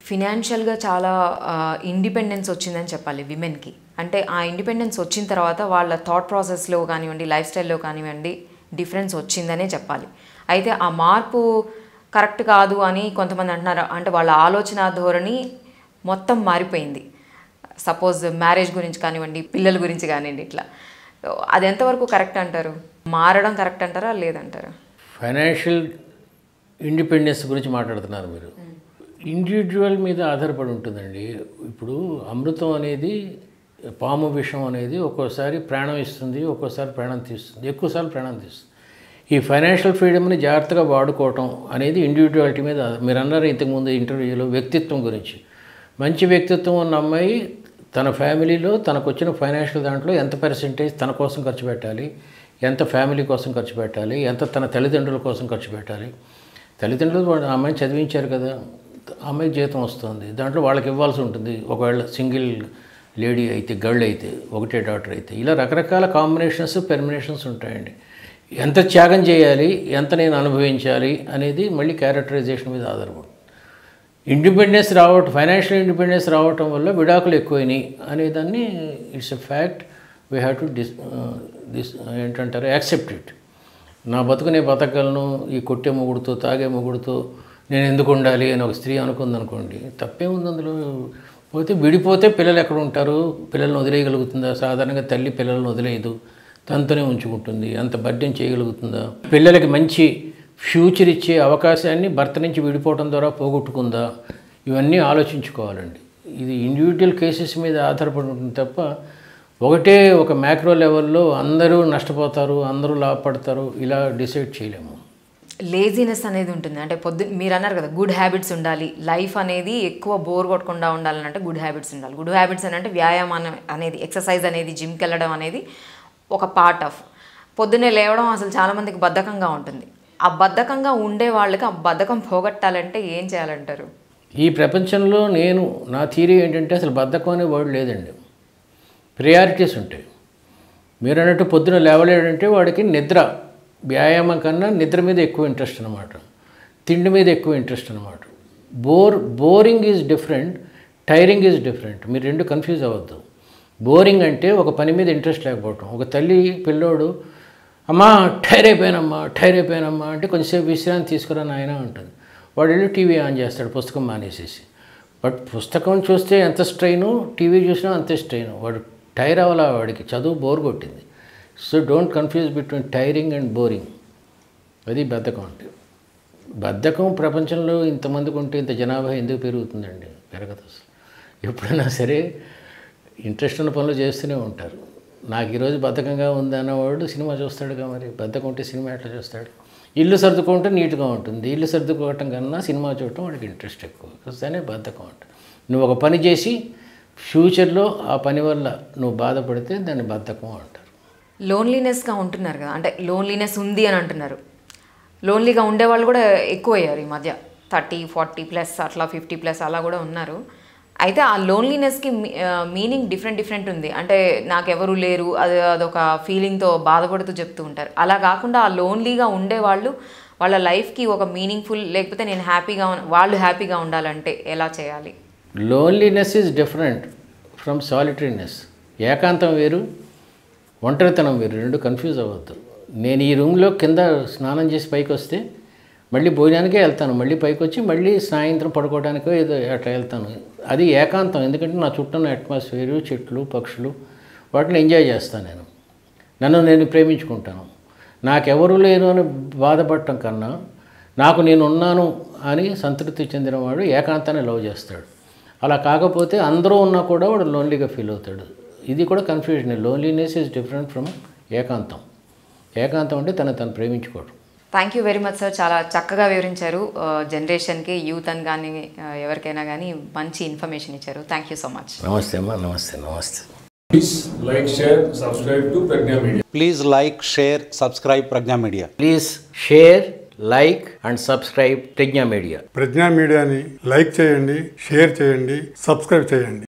ఫినాన్షియల్గా చాలా ఇండిపెండెన్స్ వచ్చిందని చెప్పాలి విమెన్కి అంటే ఆ ఇండిపెండెన్స్ వచ్చిన తర్వాత వాళ్ళ థాట్ ప్రాసెస్లో కానివ్వండి లైఫ్ స్టైల్లో కానివ్వండి డిఫరెన్స్ వచ్చిందనే చెప్పాలి అయితే ఆ మార్పు కరెక్ట్ కాదు అని కొంతమంది అంటున్నారు అంటే వాళ్ళ ఆలోచన ధోరణి మొత్తం మారిపోయింది సపోజ్ మ్యారేజ్ గురించి కానివ్వండి పిల్లల గురించి కానివ్వండి ఇట్లా అది ఎంతవరకు కరెక్ట్ అంటారు మారడం కరెక్ట్ అంటారా లేదంటారా ఫైనాన్షియల్ ఇండిపెండెన్స్ గురించి మాట్లాడుతున్నారు మీరు ఇండివిజువల్ మీద ఆధారపడి ఉంటుందండి ఇప్పుడు అమృతం అనేది పాము విషం అనేది ఒక్కోసారి ప్రాణం ఇస్తుంది ఒక్కోసారి ప్రాణం తీస్తుంది ఎక్కువసార్లు ప్రాణం తీస్తుంది ఈ ఫైనాన్షియల్ ఫ్రీడమ్ని జాగ్రత్తగా వాడుకోవటం అనేది ఇండివిజువాలిటీ మీద ఆధార- మీరు అన్నారు ఇంతకుముందు ఇంటర్వ్యూలో వ్యక్తిత్వం గురించి మంచి వ్యక్తిత్వం ఉన్న అమ్మాయి తన ఫ్యామిలీలో తనకు వచ్చిన ఫైనాన్షియల్ దాంట్లో ఎంత పర్సెంటేజ్ తన కోసం ఖర్చు పెట్టాలి ఎంత ఫ్యామిలీ కోసం ఖర్చు పెట్టాలి ఎంత తన తల్లిదండ్రుల కోసం ఖర్చు పెట్టాలి తల్లిదండ్రులు వాళ్ళ అమ్మాయిని చదివించారు కదా అమ్మాయికి జీతం వస్తుంది దాంట్లో వాళ్ళకి ఇవ్వాల్సి ఉంటుంది ఒకవేళ సింగిల్ లేడీ అయితే గర్ల్ అయితే ఒకటే డాక్టర్ అయితే ఇలా రకరకాల కాంబినేషన్స్ పెర్మినేషన్స్ ఉంటాయండి ఎంత త్యాగం చేయాలి ఎంత నేను అనుభవించాలి అనేది మళ్ళీ క్యారెక్టరైజేషన్ మీద ఆధారపడుతుంది ఇండిపెండెన్స్ రావటం ఫైనాన్షియల్ ఇండిపెండెన్స్ రావటం వల్ల విడాకులు ఎక్కువైనాయి అనేదాన్ని it's a fact we have to డిస్ దిస్ ఏంటంటారు యాక్సెప్ట్ ఇట్ నా బతుకునే బతకగలను ఈ కొట్టే మొగుడుతో తాగే మొగుడుతో నేను ఎందుకు ఉండాలి అని ఒక స్త్రీ అనుకుందనుకోండి తప్పేముంది అందులో పోతే విడిపోతే పిల్లలు ఎక్కడ ఉంటారు పిల్లల్ని వదిలేయగలుగుతుందా సాధారణంగా తల్లి పిల్లల్ని వదిలేయదు తనతోనే ఉంచుకుంటుంది అంత బర్డెన్ చేయగలుగుతుందా పిల్లలకి మంచి ఫ్యూచర్ ఇచ్చే అవకాశాన్ని భర్త నుంచి విడిపోవడం ద్వారా పోగొట్టుకుందా ఇవన్నీ ఆలోచించుకోవాలండి ఇది ఇండివిజువల్ కేసెస్ మీద ఆధారపడి ఉంటుంది తప్ప ఒకటే ఒక మ్యాక్రో లెవెల్లో అందరూ నష్టపోతారు అందరూ లాభపడతారు ఇలా డిసైడ్ చేయలేము లేజినెస్ అనేది ఉంటుంది అంటే పొద్దు మీరు అన్నారు కదా గుడ్ హ్యాబిట్స్ ఉండాలి లైఫ్ అనేది ఎక్కువ బోర్ కొట్టకుండా ఉండాలని అంటే గుడ్ హ్యాబిట్స్ ఉండాలి గుడ్ హ్యాబిట్స్ అని అంటే వ్యాయామం అనేది ఎక్సర్సైజ్ అనేది జిమ్కి వెళ్ళడం అనేది ఒక పార్ట్ ఆఫ్ పొద్దున్నే లేవడం అసలు చాలామందికి బద్ధకంగా ఉంటుంది ఆ బద్ధకంగా ఉండే వాళ్ళకి ఆ బద్ధకం పోగొట్టాలంటే ఏం చేయాలంటారు ఈ ప్రపంచంలో నేను నా థీరీ ఏంటంటే అసలు బద్ధకం అనే వర్డ్ లేదండి ప్రియారిటీస్ ఉంటాయి మీరు అన్నట్టు పొద్దున లేవలేడంటే వాడికి నిద్ర వ్యాయామం కన్నా నిద్ర మీద ఎక్కువ ఇంట్రెస్ట్ అనమాట తిండి మీద ఎక్కువ ఇంట్రెస్ట్ అనమాట bore boring is different tiring is different మీరు రెండు కన్ఫ్యూజ్ అవ్వద్దు బోరింగ్ అంటే ఒక పని మీద ఇంట్రెస్ట్ లేకపోవటం ఒక తల్లి పిల్లోడు అమ్మా టైర్ అయిపోయానమ్మా టైర్ అయిపోయానమ్మా అంటే కొంచెంసేపు విశ్రాంతి తీసుకురా నాయన ఉంటుంది వాడు వెళ్ళి టీవీ ఆన్ చేస్తాడు పుస్తకం మానేసేసి బట్ పుస్తకం చూస్తే ఎంత స్ట్రెయిన్ టీవీ చూసినా అంతే స్ట్రెయిన్ వాడు టైర్ అవ్వాలా వాడికి చదువు బోర్ కొట్టింది so don't confuse between tiring and boring అది బద్ధకం అంటే బద్ధకం ప్రపంచంలో ఇంతమందికి ఉంటే ఇంత జనాభా ఎందుకు పెరుగుతుందండి పెరగదు అసలు ఎప్పుడైనా సరే ఇంట్రెస్ట్ ఉన్న పనులు చేస్తూనే ఉంటారు నాకు ఈరోజు బద్ధకంగా ఉంది అన్నవాడు సినిమా చూస్తాడుగా మరి బద్ధకం ఉంటే సినిమా ఎట్లా చూస్తాడు ఇల్లు సర్దుకుంటే నీట్గా ఉంటుంది ఇల్లు సర్దుకోవటం కన్నా సినిమా చూడటం వాడికి ఇంట్రెస్ట్ ఎక్కువ వస్తేనే బద్ధకం ఉంటుంది నువ్వు ఒక పని చేసి ఫ్యూచర్లో ఆ పని వల్ల నువ్వు బాధపడితే దాన్ని బద్ధకం అంటారు లోన్లీనెస్గా ఉంటున్నారు కదా అంటే లోన్లీనెస్ ఉంది అని అంటున్నారు లోన్లీగా ఉండేవాళ్ళు కూడా ఎక్కువ అయ్యారు ఈ మధ్య థర్టీ ఫార్టీ ప్లస్ అట్లా ఫిఫ్టీ ప్లస్ అలా కూడా ఉన్నారు అయితే ఆ లోన్లీనెస్కి మీనింగ్ డిఫరెంట్ డిఫరెంట్ ఉంది అంటే నాకెవరు లేరు అది అదొక ఫీలింగ్తో బాధపడుతూ చెప్తూ ఉంటారు అలా కాకుండా ఆ లోన్లీగా ఉండేవాళ్ళు వాళ్ళ లైఫ్కి ఒక మీనింగ్ఫుల్ లేకపోతే నేను హ్యాపీగా ఉన్- వాళ్ళు హ్యాపీగా ఉండాలంటే ఎలా చేయాలి loneliness is different from solitariness ఏకాంతం వేరు ఒంటరితనం వేరు రెండు కన్ఫ్యూజ్ అవ్వద్దు నేను ఈ రూమ్లో కింద స్నానం చేసి పైకి వస్తే మళ్ళీ భోజనానికే వెళ్తాను మళ్ళీ పైకి వచ్చి మళ్ళీ సాయంత్రం పడుకోవడానికో ఏదో అట్లా వెళ్తాను అది ఏకాంతం ఎందుకంటే నా చుట్టూ ఉన్న అట్మాస్ఫియరు చెట్లు పక్షులు వాటిని ఎంజాయ్ చేస్తాను నేను నన్ను నేను ప్రేమించుకుంటాను నాకెవరు లేరు అని బాధపడటం కన్నా నాకు నేను ఉన్నాను అని సంతృప్తి చెందినవాడు ఏకాంతాన్ని లవ్ చేస్తాడు అలా కాకపోతే అందరూ ఉన్నా కూడా వాడు లోన్లీగా ఫీల్ అవుతాడు ఇది కూడా confusion loneliness is different from ఏకాంతం ఏకాంతం అంటే తను తను ప్రేమించుకోవడం thank you very much sir చాలా చక్కగా వివరించారు జనరేషన్కి యూత్ అని కానీ ఎవరికైనా కానీ మంచి ఇన్ఫర్మేషన్ ఇచ్చారు థ్యాంక్ యూ సో మచ్ నమస్తే అమ్మా నమస్తే నమస్తే Please like, share, subscribe to Pragna Media. Please like, share, subscribe Pragna Media. Please share like and subscribe Pragna Media Pragna మీడియాని లైక్ చేయండి షేర్ చేయండి సబ్స్క్రైబ్ చేయండి